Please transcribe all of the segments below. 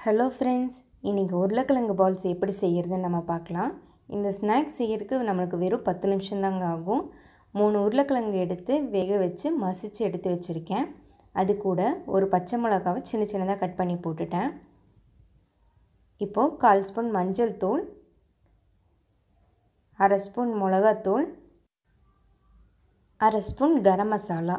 hello friends இன்றைக்கி உருளைக்கிழங்கு balls எப்படி செய்கிறதுன்னு நம்ம பார்க்கலாம் இந்த ஸ்நாக்ஸ் செய்கிறதுக்கு நம்மளுக்கு வெறும் பத்து நிமிஷம்தாங்க ஆகும் மூணு உருளைக்கிழங்கு எடுத்து வேக வச்சு மசித்து எடுத்து வச்சுருக்கேன் அது கூட ஒரு பச்சை மிளகாவை சின்ன சின்னதாக கட் பண்ணி போட்டுட்டேன் இப்போது கால் ஸ்பூன் மஞ்சள் தூள் அரை ஸ்பூன் மிளகாத்தூள் அரை ஸ்பூன் கரம் மசாலா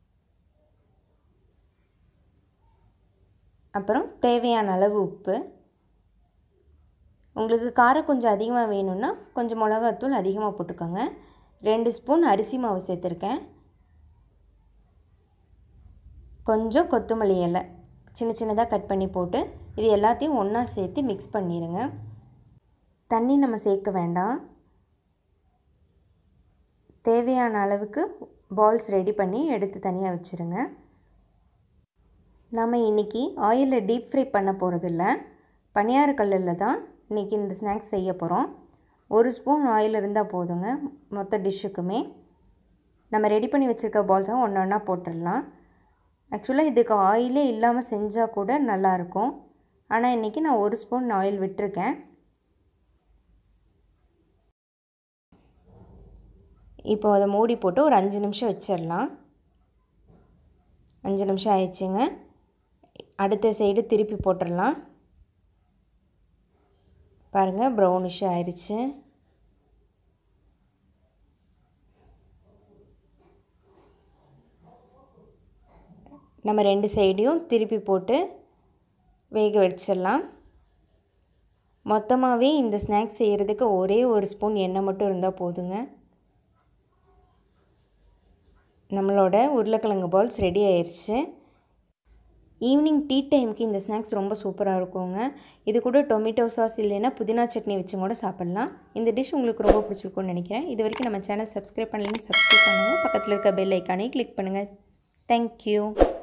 அப்புறம் தேவையான அளவு உப்பு உங்களுக்கு காரம் கொஞ்சம் அதிகமாக வேணும்னா கொஞ்சம் மிளகாத்தூள் அதிகமாக போட்டுக்கோங்க ரெண்டு ஸ்பூன் அரிசி மாவு சேர்த்துருக்கேன் கொஞ்சம் கொத்தமல்லி இலை சின்ன சின்னதாக கட் பண்ணி போட்டு இது எல்லாத்தையும் ஒன்றா சேர்த்து மிக்ஸ் பண்ணிடுங்க தண்ணி நம்ம சேர்க்க வேண்டாம் தேவையான அளவுக்கு பால்ஸ் ரெடி பண்ணி எடுத்து தனியாக வச்சுருங்க நம்ம இன்றைக்கி ஆயிலில் டீப் ஃப்ரை பண்ண போகிறதில்ல பனியார கல்லில் தான் இன்றைக்கி இந்த ஸ்நாக்ஸ் செய்ய போகிறோம் ஒரு ஸ்பூன் ஆயில் இருந்தால் போதுங்க மொத்த டிஷ்ஷுக்குமே நம்ம ரெடி பண்ணி வச்சுருக்க பால்ஸும் ஒன்று ஒன்றா போட்டுடலாம் ஆக்சுவலாக இதுக்கு ஆயிலே இல்லாமல் செஞ்சால் கூட நல்லாயிருக்கும் ஆனால் இன்றைக்கி நான் ஒரு ஸ்பூன் ஆயில் விட்டுருக்கேன் இப்போ அதை மூடி போட்டு ஒரு அஞ்சு நிமிஷம் வச்சிடலாம் அஞ்சு நிமிஷம் ஆயிடுச்சுங்க அடுத்த சைடு திருப்பி போட்டுடலாம் பாருங்கள் ப்ரௌனிஷ் ஆயிடுச்சு நம்ம ரெண்டு சைடையும் திருப்பி போட்டு வேக வச்சிடலாம் மொத்தமாகவே இந்த ஸ்நாக்ஸ் செய்கிறதுக்கு ஒரே ஒரு ஸ்பூன் எண்ணெய் மட்டும் இருந்தால் போதுங்க நம்மளோட உருளைக்கிழங்கு பால்ஸ் ரெடி ஆயிடுச்சு ஈவினிங் டீ டைமுக்கு இந்த ஸ்நாக்ஸ் ரொம்ப சூப்பராக இருக்குங்க இது கூட டொமேட்டோ சாஸ் இல்லைன்னா புதினா சட்னி வச்சும் கூட சாப்பிட்லாம் இந்த டிஷ் உங்களுக்கு ரொம்ப பிடிச்சிருக்கும்னு நினைக்கிறேன் இது வரைக்கும் நம்ம சேனல் சப்ஸ்கிரைப் பண்ணலன்னு சப்ஸ்கிரைப் பண்ணுங்கள் பக்கத்தில் இருக்க பெல் ஐக்கானே கிளிக் பண்ணுங்கள் தேங்க்யூ